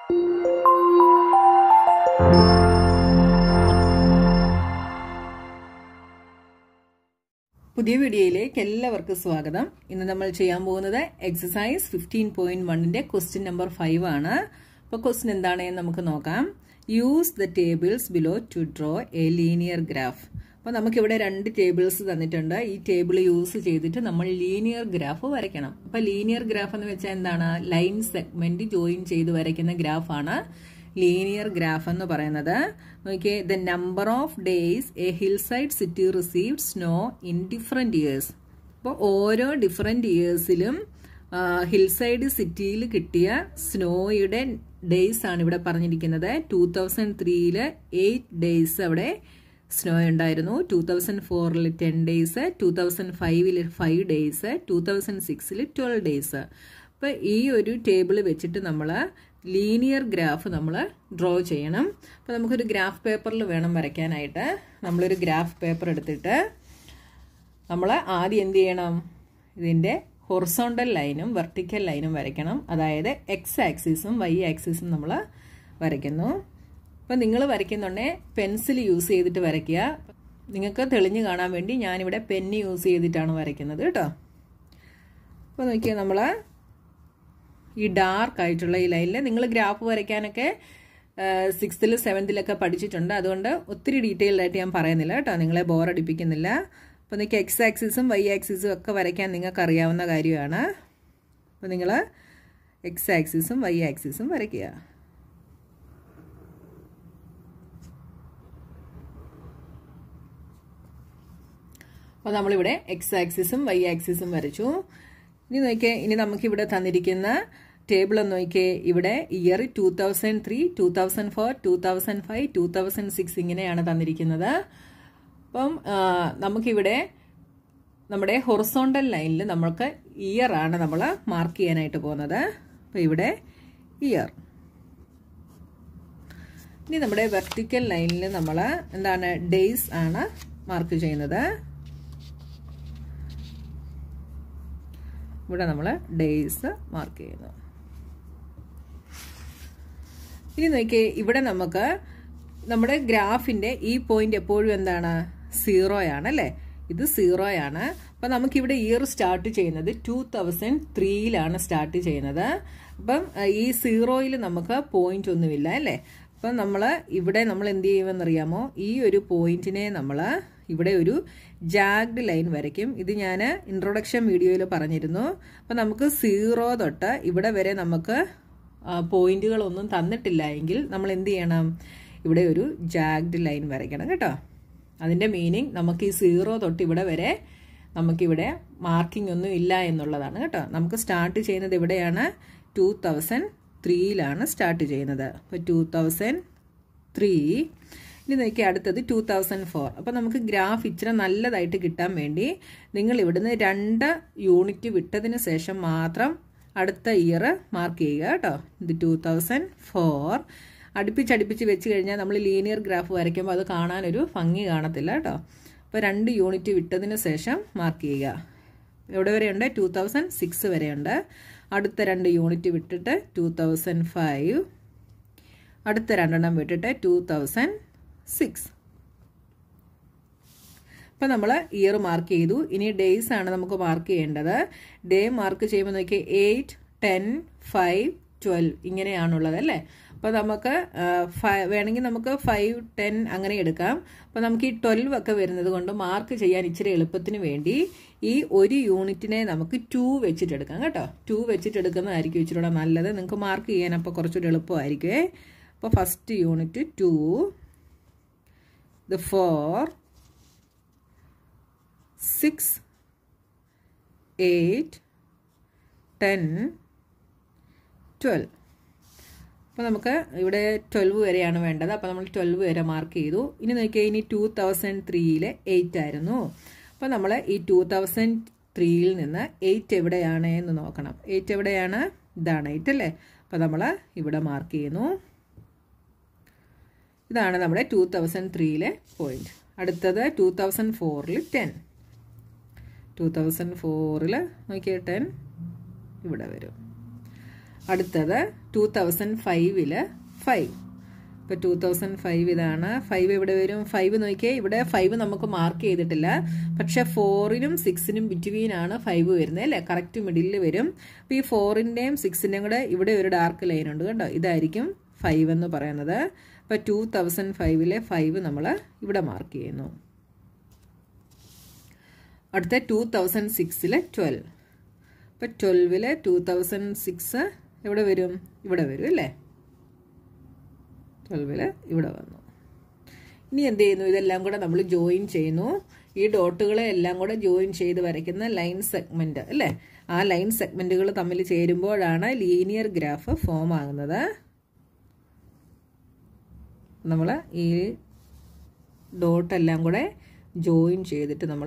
പുതിയ വീഡിയോയിലേക്ക് എല്ലാവർക്കും സ്വാഗതം ഇന്ന് നമ്മൾ ചെയ്യാൻ പോകുന്നത് എക്സസൈസ് ഫിഫ്റ്റീൻ പോയിന്റ് വണ്ണിന്റെ ക്വസ്റ്റ്യൻ നമ്പർ ഫൈവ് ആണ് അപ്പോൾ ക്വസ്റ്റ്യൻ എന്താണെന്ന് നമുക്ക് നോക്കാം use the tables below to draw a linear graph അപ്പോൾ നമുക്കിവിടെ രണ്ട് ടേബിൾസ് തന്നിട്ടുണ്ട് ഈ ടേബിൾ യൂസ് ചെയ്തിട്ട് നമ്മൾ ലീനിയർ ഗ്രാഫ് വരയ്ക്കണം അപ്പോൾ ലീനിയർ ഗ്രാഫ് എന്ന് വെച്ചാൽ എന്താണ് ലൈൻ സെഗ്മെന്റ് ജോയിൻ ചെയ്ത് വരയ്ക്കുന്ന ഗ്രാഫാണ് ലീനിയർ ഗ്രാഫ് എന്ന് പറയുന്നത് നോക്കിയേ the number of days a hill side city received snow in different years അപ്പോൾ ഓരോ ഡിഫറെൻറ്റ് ഇയേഴ്സിലും ഹിൽ സൈഡ് സിറ്റിയിൽ കിട്ടിയ സ്നോയുടെ ഡേയ്സ് ആണ് ഇവിടെ പറഞ്ഞിരിക്കുന്നത് ടൂ തൗസൻഡ് ത്രീയില് എയ്റ്റ് ഡേയ്സ് അവിടെ സ്നോ ഉണ്ടായിരുന്നു ടൂ തൗസൻഡ് ഫോറിൽ ടെൻ ഡേയ്സ് ടൂ തൗസൻഡ് ഫൈവിൽ ഫൈവ് ഡേയ്സ് ടൂ തൗസൻഡ് സിക്സിൽ ട്വൽവ് ഡേയ്സ് അപ്പോൾ ഈ ഒരു ടേബിൾ വെച്ചിട്ട് നമ്മൾ ലീനിയർ ഗ്രാഫ് നമ്മൾ ഡ്രോ ചെയ്യണം അപ്പോൾ നമുക്കൊരു ഗ്രാഫ് പേപ്പറിൽ വേണം വരയ്ക്കാനായിട്ട് നമ്മളൊരു ഗ്രാഫ് പേപ്പർ എടുത്തിട്ട് നമ്മൾ ആദ്യം എന്ത് ചെയ്യണം ഇതിൻ്റെ ഹൊറിസോണ്ടൽ ലൈനും വെർട്ടിക്കൽ ലൈനും വരയ്ക്കണം അതായത് എക്സ് ആക്സിസും വൈ ആക്സിസും നമ്മൾ വരയ്ക്കുന്നു അപ്പോൾ നിങ്ങൾ വരയ്ക്കുന്നുണ്ടെങ്കിൽ പെൻസിൽ യൂസ് ചെയ്തിട്ട് വരയ്ക്കുക നിങ്ങൾക്ക് തെളിഞ്ഞ് കാണാൻ വേണ്ടി ഞാനിവിടെ പെന്ന് യൂസ് ചെയ്തിട്ടാണ് വരയ്ക്കുന്നത് കേട്ടോ അപ്പോൾ നോക്കിയാൽ നമ്മൾ ഈ ഡാർക്ക് ആയിട്ടുള്ള ഈ ലൈനിൽ നിങ്ങൾ ഗ്രാഫ് വരയ്ക്കാനൊക്കെ സിക്സ്ത്തിലും സെവൻത്തിലൊക്കെ പഠിച്ചിട്ടുണ്ട് അതുകൊണ്ട് ഒത്തിരി ഡീറ്റെയിൽഡ് ആയിട്ട് ഞാൻ പറയുന്നില്ല കേട്ടോ നിങ്ങളെ ബോറടിപ്പിക്കുന്നില്ല അപ്പോൾ നിങ്ങൾക്ക് എക്സ് ആക്സിസും വൈ ആക്സിസും ഒക്കെ വരയ്ക്കാൻ നിങ്ങൾക്ക് അറിയാവുന്ന കാര്യമാണ് അപ്പോൾ നിങ്ങൾ എക്സ് ആക്സിസും വൈ ആക്സിസും വരയ്ക്കുക അപ്പോൾ നമ്മളിവിടെ എക്സ് ആക്സിസും വൈ ആക്സിസും വരച്ചു ഇനി നോക്കിയേ ഇനി നമുക്കിവിടെ തന്നിരിക്കുന്ന ടേബിൾ ഒന്ന് നോക്കിയേ ഇവിടെ year two thousand three two thousand four two thousand five two thousand six ഇങ്ങനെയാണ് തന്നിരിക്കുന്നത് അപ്പം നമുക്കിവിടെ നമ്മുടെ ഹൊറിസോണ്ടൽ ലൈനിൽ നമ്മൾക്ക് ഇയർ ആണ് നമ്മൾ മാർക്ക് ചെയ്യാനായിട്ട് പോകുന്നത് അപ്പോൾ ഇവിടെ ഇയർ ഇനി നമ്മുടെ വെർട്ടിക്കൽ ലൈനിൽ നമ്മൾ എന്താണ് ഡേയ്സ് ആണ് മാർക്ക് ചെയ്യുന്നത് ഇവിടെ നമ്മൾ ഡേയ്സ് മാർക്ക് ചെയ്യുന്നു ഇനി നോക്കിയേ ഇവിടെ നമുക്ക് നമ്മുടെ ഗ്രാഫിന്റെ ഈ പോയിന്റ് എപ്പോഴും എന്താണ് സീറോ ആണ് അല്ലേ ഇത് സീറോ ആണ് അപ്പം നമുക്കിവിടെ ഇയർ സ്റ്റാർട്ട് ചെയ്യുന്നത് ടൂ തൗസൻഡ് ത്രീയിലാണ് സ്റ്റാർട്ട് ചെയ്യുന്നത് അപ്പം ഈ സീറോയിൽ നമുക്ക് പോയിന്റ് ഒന്നുമില്ല അല്ലേ അപ്പം നമ്മൾ ഇവിടെ നമ്മൾ എന്ത് ചെയ്യുമെന്നറിയാമോ ഈ ഒരു പോയിന്റിനെ നമ്മൾ ഇവിടെ ഒരു ജാഗ്ഡ് ലൈൻ വരയ്ക്കും ഇത് ഞാൻ ഇൻട്രൊഡക്ഷൻ വീഡിയോയിൽ പറഞ്ഞിരുന്നു അപ്പം നമുക്ക് സീറോ തൊട്ട് ഇവിടെ വരെ നമുക്ക് പോയിന്റുകളൊന്നും തന്നിട്ടില്ല എങ്കിൽ നമ്മൾ എന്ത് ചെയ്യണം ഇവിടെ ഒരു ജാഗ്ഡ് ലൈൻ വരയ്ക്കണം കേട്ടോ അതിൻ്റെ മീനിങ് നമുക്ക് ഈ സീറോ തൊട്ട് ഇവിടെ വരെ നമുക്കിവിടെ മാർക്കിംഗ് ഒന്നും ഇല്ല എന്നുള്ളതാണ് കേട്ടോ നമുക്ക് സ്റ്റാർട്ട് ചെയ്യുന്നത് ഇവിടെയാണ് ടൂ തൗസൻഡ് ത്രീയിലാണ് സ്റ്റാർട്ട് ചെയ്യുന്നത് അപ്പോൾ ടൂ തൗസൻഡ് ത്രീ ഇനി നോക്കി അടുത്തത് ടൂ തൗസൻഡ് ഫോർ അപ്പോൾ നമുക്ക് ഗ്രാഫ് ഇച്ചിരി നല്ലതായിട്ട് കിട്ടാൻ വേണ്ടി നിങ്ങൾ ഇവിടുന്ന് രണ്ട് യൂണിറ്റ് വിട്ടതിന് ശേഷം മാത്രം അടുത്ത ഇയർ മാർക്ക് ചെയ്യുക കേട്ടോ ഇത് ടൂ തൗസൻഡ് ഫോർ അടുപ്പിച്ചടുപ്പിച്ച് വെച്ച് കഴിഞ്ഞാൽ നമ്മൾ ലീനിയർ ഗ്രാഫ് വരയ്ക്കുമ്പോൾ അത് കാണാനൊരു ഭംഗി കാണത്തില്ല കേട്ടോ അപ്പോൾ രണ്ട് യൂണിറ്റ് വിട്ടതിന് ശേഷം മാർക്ക് ചെയ്യുക എവിടെ വരെയുണ്ട് ടൂ തൗസൻഡ് സിക്സ് വരെയുണ്ട് അടുത്ത രണ്ട് യൂണിറ്റ് വിട്ടിട്ട് ടൂ തൗസൻഡ് ഫൈവ് അടുത്ത രണ്ടെണ്ണം വിട്ടിട്ട് ടൂ തൗസൻഡ് സിക്സ് അപ്പം നമ്മൾ ഇയർ മാർക്ക് ചെയ്തു ഇനി ഡേയ്സ് ആണ് നമുക്ക് മാർക്ക് ചെയ്യേണ്ടത് ഡേ മാർക്ക് ചെയ്യുമ്പോൾ നോക്കി എയ്റ്റ് ടെൻ ഫൈവ് ട്വൽവ് ഇങ്ങനെയാണുള്ളത് അല്ലേ അപ്പോൾ നമുക്ക് വേണമെങ്കിൽ നമുക്ക് ഫൈവ് ടെൻ അങ്ങനെ എടുക്കാം അപ്പോൾ നമുക്ക് ഈ ട്വൽവ് ഒക്കെ വരുന്നത് കൊണ്ട് മാർക്ക് ചെയ്യാൻ ഇച്ചിരി എളുപ്പത്തിന് വേണ്ടി ഈ ഒരു യൂണിറ്റിനെ നമുക്ക് ടു വെച്ചിട്ട് എടുക്കാം കേട്ടോ ടു വെച്ചിട്ട് എടുക്കുന്നതായിരിക്കും ഇച്ചിരി കൂടെ നല്ലത് നിങ്ങൾക്ക് മാർക്ക് ചെയ്യാൻ അപ്പോൾ കുറച്ചുകൂടി എളുപ്പമായിരിക്കുമേ അപ്പോൾ ഫസ്റ്റ് യൂണിറ്റ് ടു the 4 6 8 10 12 അപ്പോൾ നമുക്ക് ഇവിടെ ട്വൽവ് വരെയാണ് വേണ്ടത് അപ്പോൾ നമ്മൾ ട്വൽവ് വരെ മാർക്ക് ചെയ്തു ഇനി നോക്കിയാൽ ഇനി ടൂ തൗസൻഡ് ത്രീയിൽ എയ്റ്റ് ആയിരുന്നു അപ്പോൾ നമ്മൾ ഈ ടൂ തൗസൻഡ് ത്രീയിൽ നിന്ന് എയ്റ്റ് എവിടെയാണ് എന്ന് നോക്കണം എയ്റ്റ് എവിടെയാണ് ഇതാണ് എയ്റ്റ് അല്ലേ അപ്പോൾ നമ്മൾ ഇവിടെ മാർക്ക് ചെയ്യുന്നു ഇതാണ് നമ്മുടെ ടൂ തൗസൻഡ് ത്രീയിലെ പോയിന്റ് അടുത്തത് ടൂ തൗസൻഡ് ഫോറിൽ ടെൻ ടൂ തൗസൻഡ് ഫോറിൽ നോക്കിയാൽ ടെൻ ഇവിടെ വരും അടുത്തത് ടൂ തൗസൻഡ് ഫൈവില് ഫൈവ് ഇപ്പോൾ ടൂ തൗസൻഡ് ഫൈവ് ഇതാണ് ഫൈവ് ഇവിടെ വരും ഫൈവ് നോക്കിയേ ഇവിടെ ഫൈവ് നമുക്ക് മാർക്ക് ചെയ്തിട്ടില്ല പക്ഷെ ഫോറിനും സിക്സിനും ബിറ്റ്വീൻ ആണ് ഫൈവ് വരുന്നത് അല്ലേ കറക്റ്റ് മിഡിലിൽ വരും അപ്പോൾ ഈ ഫോറിൻ്റെയും സിക്സിൻ്റെയും കൂടെ ഇവിടെ ഒരു ഡാർക്ക് ലൈൻ ഉണ്ട് കേട്ടോ ഇതായിരിക്കും ഫൈവ് എന്ന് പറയുന്നത് അപ്പോൾ ടൂ തൗസൻഡ് ഫൈവിലെ ഫൈവ് നമ്മൾ ഇവിടെ മാർക്ക് ചെയ്യുന്നു അടുത്ത ടൂ തൗസൻഡ് സിക്സിലെ ട്വൽവ് അപ്പോൾ ട്വൽവിലെ ടൂ തൗസൻഡ് സിക്സ് എവിടെ വരും ഇവിടെ വരും അല്ലേ ട്വൽവില് ഇവിടെ വന്നു ഇനി എന്ത് ചെയ്യുന്നു ഇതെല്ലാം കൂടെ നമ്മൾ ജോയിൻ ചെയ്യുന്നു ഈ ഡോട്ടുകളെ എല്ലാം കൂടെ ജോയിൻ ചെയ്ത് വരയ്ക്കുന്ന ലൈൻ സെഗ്മെന്റ് അല്ലേ ആ ലൈൻ സെഗ്മെന്റുകൾ തമ്മിൽ ചേരുമ്പോഴാണ് ലീനിയർ ഗ്രാഫ് ഫോം ആകുന്നത് നമ്മൾ ഈ ഡോട്ടെല്ലാം കൂടെ ജോയിൻ ചെയ്തിട്ട് നമ്മൾ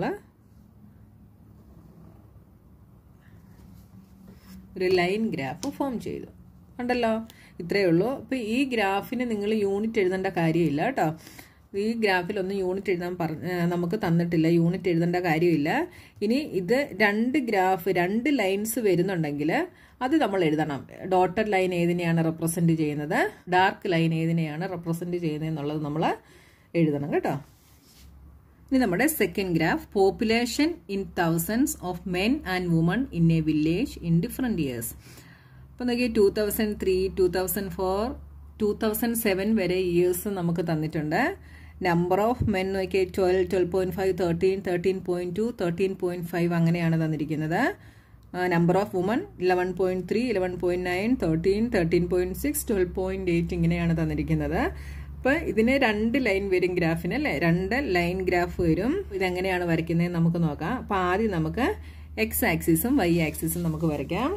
ഒരു ലൈൻ ഗ്രാഫ് ഫോം ചെയ്തു ഉണ്ടല്ലോ ഇത്രയേ ഉള്ളൂ അപ്പോൾ ഈ ഗ്രാഫിന് നിങ്ങൾ യൂണിറ്റ് എഴുതേണ്ട കാര്യമില്ല കേട്ടോ ഈ ഗ്രാഫിലൊന്നും യൂണിറ്റ് എഴുതാൻ പറഞ്ഞ നമുക്ക് തന്നിട്ടില്ല യൂണിറ്റ് എഴുതേണ്ട കാര്യമില്ല ഇനി ഇത് രണ്ട് ഗ്രാഫ് രണ്ട് ലൈൻസ് വരുന്നുണ്ടെങ്കിൽ അത് നമ്മൾ എഴുതണം ഡോട്ടഡ് ലൈൻ ഏതിനെയാണ് റെപ്രസെന്റ് ചെയ്യുന്നത് ഡാർക്ക് ലൈൻ ഏതിനെയാണ് റെപ്രസെന്റ് ചെയ്യുന്നത് എന്നുള്ളത് നമ്മൾ എഴുതണം കേട്ടോ ഇനി നമ്മുടെ second graph population in thousands of men and women in a village in different years അപ്പോൾ നോക്കി two thousand three two thousand four two thousand seven വരെ ഇയേഴ്സ് നമുക്ക് തന്നിട്ടുണ്ട് നമ്പർ ഓഫ് മെൻ നോക്കി twelve twelve point five thirteen thirteen point two thirteen point five അങ്ങനെയാണ് തന്നിരിക്കുന്നത് number of woman Eleven point three eleven point nine thirteen thirteen point six twelve point eight ഇങ്ങനെയാണ് തന്നിരിക്കുന്നത് അപ്പോൾ ഇതിന് രണ്ട് ലൈൻ വരും ഗ്രാഫിന് അല്ലേ രണ്ട് ലൈൻ ഗ്രാഫ് വരും ഇതെങ്ങനെയാണ് വരയ്ക്കുന്നത് നമുക്ക് നോക്കാം അപ്പോൾ ആദ്യം നമുക്ക് എക്സ് ആക്സിസും വൈ ആക്സിസും നമുക്ക് വരയ്ക്കാം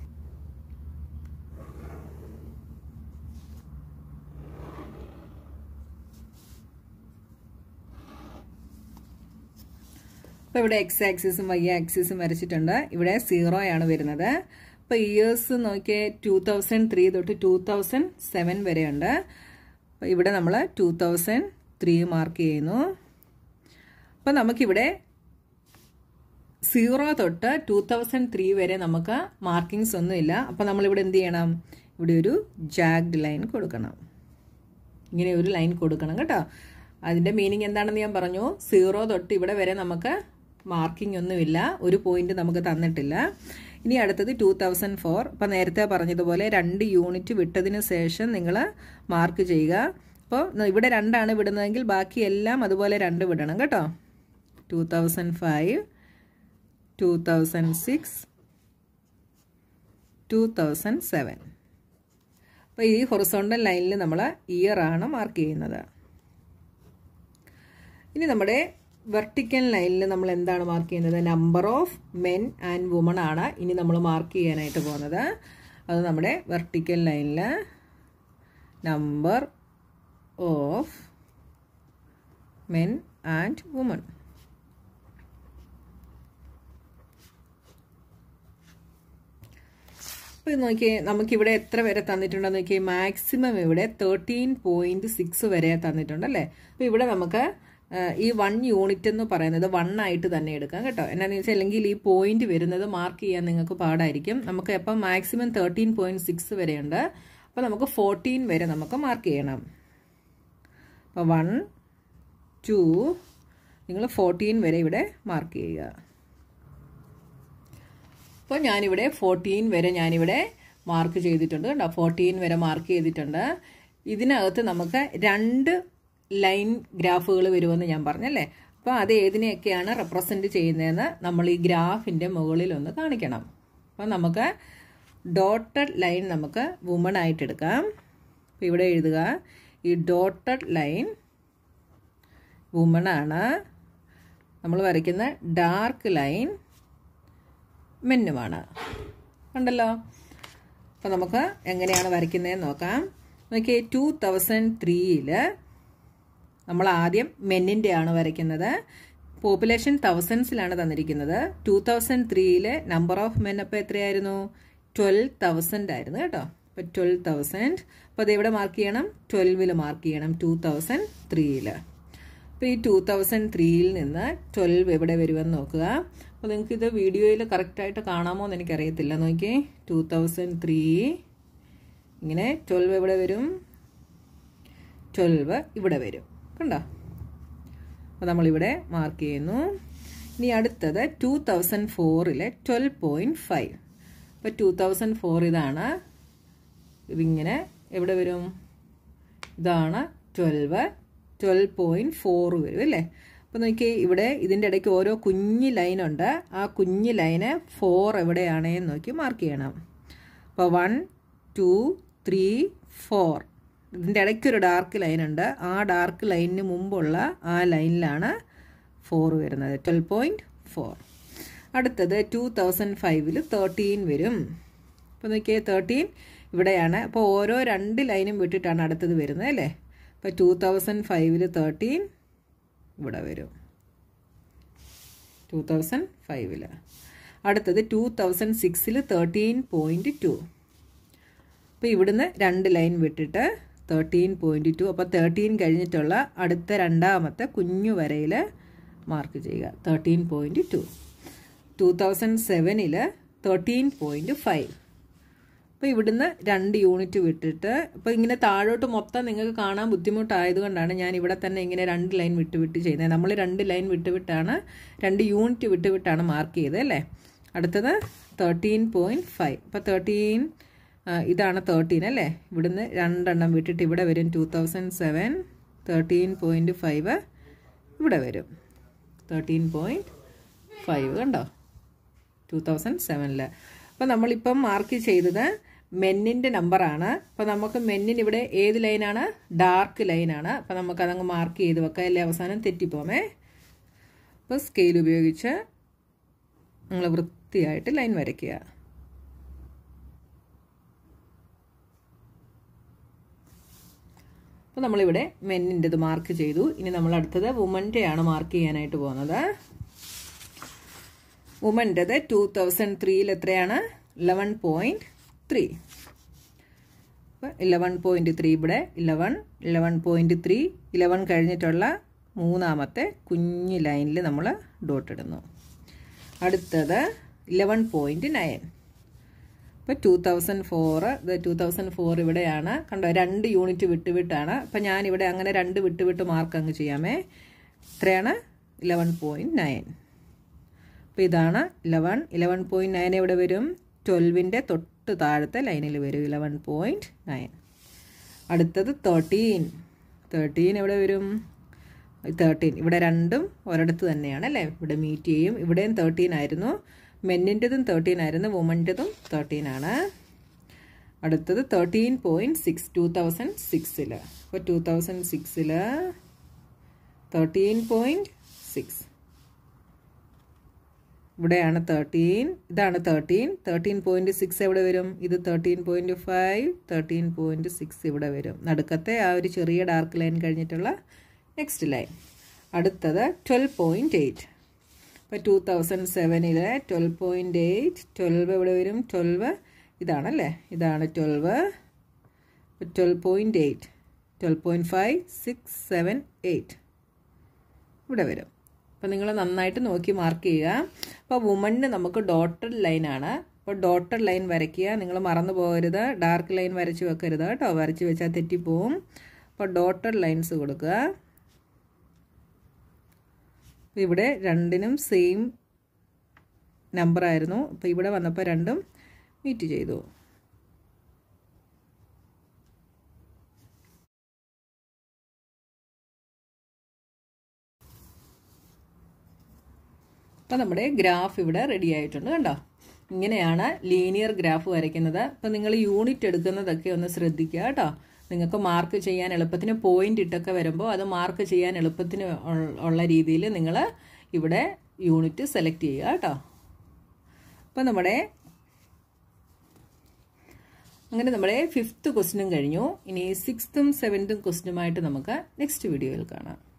അപ്പോൾ ഇവിടെ എക്സ് ആക്സിസും വൈ ആക്സിസും വരച്ചിട്ടുണ്ട് ഇവിടെ സീറോ ആണ് വരുന്നത് അപ്പോൾ ഇയേഴ്സ് നോക്കിയേ ടൂ തൗസൻഡ് ത്രീ തൊട്ട് ടൂ തൗസൻഡ് സെവൻ വരെയുണ്ട് അപ്പോൾ ഇവിടെ നമ്മൾ ടൂ തൗസൻഡ് ത്രീ മാർക്ക് ചെയ്യുന്നു അപ്പോൾ നമുക്കിവിടെ സീറോ തൊട്ട് ടൂ തൗസൻഡ് ത്രീ വരെ നമുക്ക് മാർക്കിങ്സ് ഒന്നുമില്ല അപ്പോൾ നമ്മളിവിടെ എന്ത് ചെയ്യണം ഇവിടെ ഒരു ജാഗ്ഡ് ലൈൻ കൊടുക്കണം ഇങ്ങനെ ഒരു ലൈൻ കൊടുക്കണം കേട്ടോ അതിൻ്റെ മീനിങ് എന്താണെന്ന് ഞാൻ പറഞ്ഞു സീറോ തൊട്ട് ഇവിടെ വരെ നമുക്ക് മാർക്കിംഗ് ഒന്നുമില്ല ഒരു പോയിന്റ് നമുക്ക് തന്നിട്ടില്ല ഇനി അടുത്തത് ടൂ തൗസൻഡ് ഫോർ അപ്പം നേരത്തെ പറഞ്ഞതുപോലെ രണ്ട് യൂണിറ്റ് വിട്ടതിന് ശേഷം നിങ്ങൾ മാർക്ക് ചെയ്യുക അപ്പോൾ ഇവിടെ രണ്ടാണ് വിടുന്നതെങ്കിൽ ബാക്കി എല്ലാം അതുപോലെ രണ്ട് വിടണം കേട്ടോ two thousand five two thousand six two thousand seven അപ്പോൾ ഈ ഹൊറിസോണ്ടൽ ലൈനിൽ നമ്മൾ ഇയർ ആണ് മാർക്ക് ചെയ്യുന്നത് ഇനി നമ്മുടെ വെർട്ടിക്കൽ ലൈനിൽ നമ്മൾ എന്താണ് മാർക്ക് ചെയ്യുന്നത് number of men and women ആണ് ഇനി നമ്മൾ മാർക്ക് ചെയ്യാനായിട്ട് പോകുന്നത് അത് നമ്മുടെ വെർട്ടിക്കൽ ലൈനിൽ number of men and women അപ്പോൾ നോക്കിയേ നമുക്കിവിടെ എത്ര വരെ തന്നിട്ടുണ്ടെന്ന് നോക്കിയേ മാക്സിമം ഇവിടെ തേർട്ടീൻ പോയിന്റ് സിക്സ് വരെ തന്നിട്ടുണ്ട് അല്ലേ അപ്പോൾ ഇവിടെ നമുക്ക് ഈ വൺ യൂണിറ്റ് എന്ന് പറയുന്നത് വൺ ആയിട്ട് തന്നെ എടുക്കാം കേട്ടോ എന്നാന്ന് വെച്ചാൽ അല്ലെങ്കിൽ ഈ പോയിന്റ് വരുന്നത് മാർക്ക് ചെയ്യാൻ നിങ്ങൾക്ക് പാടായിരിക്കും നമുക്ക് അപ്പം മാക്സിമം തേർട്ടീൻ പോയിന്റ് സിക്സ് വരെയുണ്ട് അപ്പോൾ നമുക്ക് ഫോർട്ടീൻ വരെ നമുക്ക് മാർക്ക് ചെയ്യണം അപ്പോൾ വൺ ടു നിങ്ങൾ ഫോർട്ടീൻ വരെ ഇവിടെ മാർക്ക് ചെയ്യുക അപ്പോൾ ഞാനിവിടെ ഫോർട്ടീൻ വരെ ഞാനിവിടെ മാർക്ക് ചെയ്തിട്ടുണ്ട് കേട്ടോ ഫോർട്ടീൻ വരെ മാർക്ക് ചെയ്തിട്ടുണ്ട് ഇതിനകത്ത് നമുക്ക് രണ്ട് ലൈൻ ഗ്രാഫുകൾ വരുമെന്ന് ഞാൻ പറഞ്ഞല്ലേ അപ്പോൾ അത് ഏതിനെയൊക്കെയാണ് റെപ്രസെൻറ്റ് ചെയ്യുന്നതെന്ന് നമ്മൾ ഈ ഗ്രാഫിൻ്റെ മുകളിൽ ഒന്ന് കാണിക്കണം അപ്പോൾ നമുക്ക് ഡോട്ടഡ് ലൈൻ നമുക്ക് വുമൺ ആയിട്ട് എടുക്കാം അപ്പോൾ ഇവിടെ എഴുതുക ഈ ഡോട്ടഡ് ലൈൻ വുമൺ ആണ് നമ്മൾ വരയ്ക്കുന്ന ഡാർക്ക് ലൈൻ മെന്നുമാണ് കണ്ടല്ലോ അപ്പോൾ നമുക്ക് എങ്ങനെയാണ് വരയ്ക്കുന്നതെന്ന് നോക്കാം നോക്കിയേ ടു തൗസൻഡ് ത്രീയിൽ നമ്മൾ ആദ്യം മെന്നിൻ്റെ ആണ് വരയ്ക്കുന്നത് പോപ്പുലേഷൻ തൗസൻഡ്സിലാണ് തന്നിരിക്കുന്നത് ടു തൗസൻഡ് ത്രീയിലെ നമ്പർ ഓഫ് മെൻ അപ്പോൾ എത്രയായിരുന്നു ട്വൽവ് തൗസൻഡ് ആയിരുന്നു കേട്ടോ അപ്പോൾ ട്വൽവ് തൗസൻഡ് അപ്പോൾ അത് എവിടെ മാർക്ക് ചെയ്യണം ട്വൽവിൽ മാർക്ക് ചെയ്യണം ടു തൗസൻഡ് ത്രീയിൽ അപ്പോൾ ഈ ടു തൗസൻഡ് ത്രീയിൽ നിന്ന് ട്വൽവ് എവിടെ വരുമെന്ന് നോക്കുക അപ്പോൾ നിങ്ങൾക്ക് ഇത് വീഡിയോയിൽ കറക്റ്റായിട്ട് കാണാമോ എന്ന് എനിക്കറിയത്തില്ല നോക്കിയേ ടു തൗസൻഡ് ത്രീ ഇങ്ങനെ ട്വൽവ് എവിടെ വരും ട്വൽവ് ഇവിടെ വരും കണ്ടോ അപ്പോൾ നമ്മളിവിടെ മാർക്ക് ചെയ്യുന്നു ഇനി അടുത്തത് ടു തൗസൻഡ് ഫോറിലെ ട്വൽവ് പോയിൻറ്റ് ഫൈവ് അപ്പോൾ ടു തൗസൻഡ് ഫോർ ഇതാണ് ഇതിങ്ങനെ എവിടെ വരും ഇതാണ് ട്വൽവ് ട്വൽവ് പോയിൻറ്റ് ഫോർ വരും അല്ലേ അപ്പോൾ നോക്കി ഇവിടെ ഇതിൻ്റെ ഇടയ്ക്ക് ഓരോ കുഞ്ഞ് ലൈനുണ്ട് ആ കുഞ്ഞ് ലൈന് ഫോർ എവിടെയാണെന്ന് നോക്കി മാർക്ക് ചെയ്യണം അപ്പോൾ വൺ ടു ത്രീ ഫോർ ഇതിൻ്റെ ഇടയ്ക്കൊരു ഡാർക്ക് ലൈൻ ഉണ്ട് ആ ഡാർക്ക് ലൈനിന് മുമ്പുള്ള ആ ലൈനിലാണ് ഫോർ വരുന്നത് ട്വൽവ് പോയിൻറ്റ് ഫോർ അടുത്തത് ടു തൗസൻഡ് ഫൈവിൽ തേർട്ടീൻ വരും അപ്പോൾ നോക്കിയേ തേർട്ടീൻ ഇവിടെയാണ് അപ്പോൾ ഓരോ രണ്ട് ലൈനും വിട്ടിട്ടാണ് അടുത്തത് വരുന്നത് അല്ലേ അപ്പോൾ ടു തൗസൻഡ് ഫൈവിൽ തേർട്ടീൻ ഇവിടെ വരും ടു തൗസൻഡ് ഫൈവിൽ അടുത്തത് ടു തൗസൻഡ് സിക്സിൽ തേർട്ടീൻ പോയിൻറ്റ് ടു അപ്പോൾ ഇവിടുന്ന് രണ്ട് ലൈൻ വിട്ടിട്ട് തേർട്ടീൻ പോയിൻറ്റ് ടു അപ്പോൾ തേർട്ടീൻ കഴിഞ്ഞിട്ടുള്ള അടുത്ത രണ്ടാമത്തെ കുഞ്ഞു വരയിൽ മാർക്ക് ചെയ്യുക thirteen point two two thousand സെവനിൽ തേർട്ടീൻ പോയിൻറ്റ് ഫൈവ് അപ്പോൾ ഇവിടുന്ന് രണ്ട് യൂണിറ്റ് വിട്ടിട്ട് അപ്പോൾ ഇങ്ങനെ താഴോട്ട് മൊത്തം നിങ്ങൾക്ക് കാണാൻ ബുദ്ധിമുട്ടായതുകൊണ്ടാണ് ഞാൻ ഇവിടെ തന്നെ ഇങ്ങനെ രണ്ട് ലൈൻ വിട്ട് വിട്ട് ചെയ്യുന്നത് നമ്മൾ രണ്ട് ലൈൻ വിട്ട് വിട്ടാണ് രണ്ട് യൂണിറ്റ് വിട്ട് വിട്ടാണ് മാർക്ക് ചെയ്തത് അല്ലേ അടുത്തത് തേർട്ടീൻ പോയിൻറ്റ് ഫൈവ് അപ്പോൾ തേർട്ടീൻ ഇതാണ് തേർട്ടീൻ അല്ലേ ഇവിടുന്ന് രണ്ടെണ്ണം വിട്ടിട്ട് ഇവിടെ വരും two thousand seven thirteen point five ഇവിടെ വരും തേർട്ടീൻ പോയിൻറ്റ് ഫൈവ് കണ്ടോ ടു തൗസൻഡ് സെവനിൽ അപ്പോൾ നമ്മളിപ്പം മാർക്ക് ചെയ്തത് മെന്നിൻ്റെ നമ്പറാണ് അപ്പോൾ നമുക്ക് മെന്നിന് ഇവിടെ ഏത് ലൈനാണ് ഡാർക്ക് ലൈനാണ് അപ്പോൾ നമുക്കതങ്ങ് മാർക്ക് ചെയ്ത് വെക്കാം അല്ലേ അവസാനം തെറ്റിപ്പോമേ അപ്പോൾ സ്കെയിൽ ഉപയോഗിച്ച് നിങ്ങൾ വൃത്തിയായിട്ട് ലൈൻ വരയ്ക്കുക അപ്പോൾ നമ്മളിവിടെ മെന്നിൻ്റെത് മാർക്ക് ചെയ്തു ഇനി നമ്മൾ അടുത്തത് വുമൻ്റെ ആണ് മാർക്ക് ചെയ്യാനായിട്ട് പോകുന്നത് വുമൻ്റെത് ടു തൗസൻഡ് ത്രീയിൽ എത്രയാണ് ഇലവൻ പോയിൻറ്റ് ത്രീ അപ്പോൾ ഇലവൻ പോയിൻറ്റ് ത്രീ ഇവിടെ eleven eleven point three eleven കഴിഞ്ഞിട്ടുള്ള മൂന്നാമത്തെ കുഞ്ഞ് ലൈനിൽ നമ്മൾ ഡോട്ട് ഇടുന്നു അടുത്തത് ഇലവൻ പോയിൻറ്റ് നയൻ ഇപ്പോൾ ടു തൗസൻഡ് ഫോറ് ഇത് ടു തൗസൻഡ് ഫോർ ഇവിടെയാണ് കണ്ടോ രണ്ട് യൂണിറ്റ് വിട്ട് വിട്ടാണ് അപ്പം ഞാനിവിടെ അങ്ങനെ രണ്ട് വിട്ട് വിട്ട് മാർക്ക് അങ്ങ് ചെയ്യാമേ ഇത്രയാണ് ഇലവൻ പോയിൻറ്റ് നയൻ അപ്പോൾ ഇതാണ് ഇലവൻ ഇലവൻ പോയിൻറ്റ് നയൻ എവിടെ വരും ട്വൽവിൻ്റെ തൊട്ട് താഴത്തെ ലൈനിൽ വരും ഇലവൻ പോയിൻറ്റ് നയൻ അടുത്തത് തേർട്ടീൻ തേർട്ടീൻ എവിടെ വരും തേർട്ടീൻ ഇവിടെ രണ്ടും ഒരിടത്ത് തന്നെയാണ് അല്ലേ ഇവിടെ മീറ്റ് ചെയ്യും ഇവിടെയും തേർട്ടീൻ ആയിരുന്നു മെന്നിൻ്റെതും തേർട്ടീൻ ആയിരുന്നു വുമൻ്റെതും തേർട്ടീൻ ആണ് അടുത്തത് thirteen point six two thousand സിക്സിൽ അപ്പോൾ ടു തൗസൻഡ് സിക്സിൽ തേർട്ടീൻ പോയിൻറ്റ് സിക്സ് ഇവിടെയാണ് തേർട്ടീൻ ഇതാണ് തേർട്ടീൻ തേർട്ടീൻ പോയിൻറ്റ് സിക്സ് എവിടെ വരും ഇത് thirteen point five thirteen point six ഇവിടെ വരും നടുക്കത്തെ ആ ഒരു ചെറിയ ഡാർക്ക് ലൈൻ കഴിഞ്ഞിട്ടുള്ള നെക്സ്റ്റ് ലൈൻ അടുത്തത് ട്വൽവ് പോയിൻറ്റ് എയ്റ്റ് ഇപ്പോൾ ടു തൗസൻഡ് സെവനിലെ ട്വൽവ് പോയിൻറ്റ് എയ്റ്റ് ട്വൽവ് എവിടെ വരും ട്വൽവ് ഇതാണല്ലേ ഇതാണ് twelve twelve point eight twelve point five six seven eight ഇവിടെ വരും അപ്പോൾ നിങ്ങൾ നന്നായിട്ട് നോക്കി മാർക്ക് ചെയ്യുക അപ്പോൾ വുമണിന് നമുക്ക് ഡോട്ടഡ് ലൈനാണ് അപ്പോൾ ഡോട്ടഡ് ലൈൻ വരയ്ക്കുക നിങ്ങൾ മറന്നു പോകരുത് ഡാർക്ക് ലൈൻ വരച്ച് വെക്കരുത് കേട്ടോ വരച്ച് വെച്ചാൽ തെറ്റിപ്പോവും അപ്പോൾ ഡോട്ടഡ് ലൈൻസ് കൊടുക്കുക ഇവിടെ രണ്ടിനും സെയിം നമ്പറായിരുന്നു അപ്പോൾ ഇവിടെ വന്നപ്പോൾ രണ്ടും മീറ്റ് ചെയ്തു അപ്പോൾ നമ്മുടെ ഗ്രാഫ് ഇവിടെ റെഡി ആയിട്ടുണ്ട് കണ്ടോ ഇങ്ങനെയാണ് ലീനിയർ ഗ്രാഫ് വരയ്ക്കുന്നത് അപ്പോൾ നിങ്ങൾ യൂണിറ്റ് എടുക്കുന്നതൊക്കെ ഒന്ന് ശ്രദ്ധിക്കുക കേട്ടോ നിങ്ങൾക്ക് മാർക്ക് ചെയ്യാൻ എളുപ്പത്തിന് പോയിന്റ് ഇട്ടൊക്കെ വരുമ്പോൾ അത് മാർക്ക് ചെയ്യാൻ എളുപ്പത്തിന് ഉള്ള രീതിയിൽ നിങ്ങൾ ഇവിടെ യൂണിറ്റ് സെലക്ട് ചെയ്യുക കേട്ടോ അപ്പോൾ നമ്മുടെ അങ്ങനെ നമ്മുടെ ഫിഫ്ത്ത് ക്വസ്റ്റിനും കഴിഞ്ഞു ഇനി സിക്സ്ത്തും സെവൻത്തും ക്വസ്റ്റിനുമായിട്ട് നമുക്ക് നെക്സ്റ്റ് വീഡിയോയിൽ കാണാം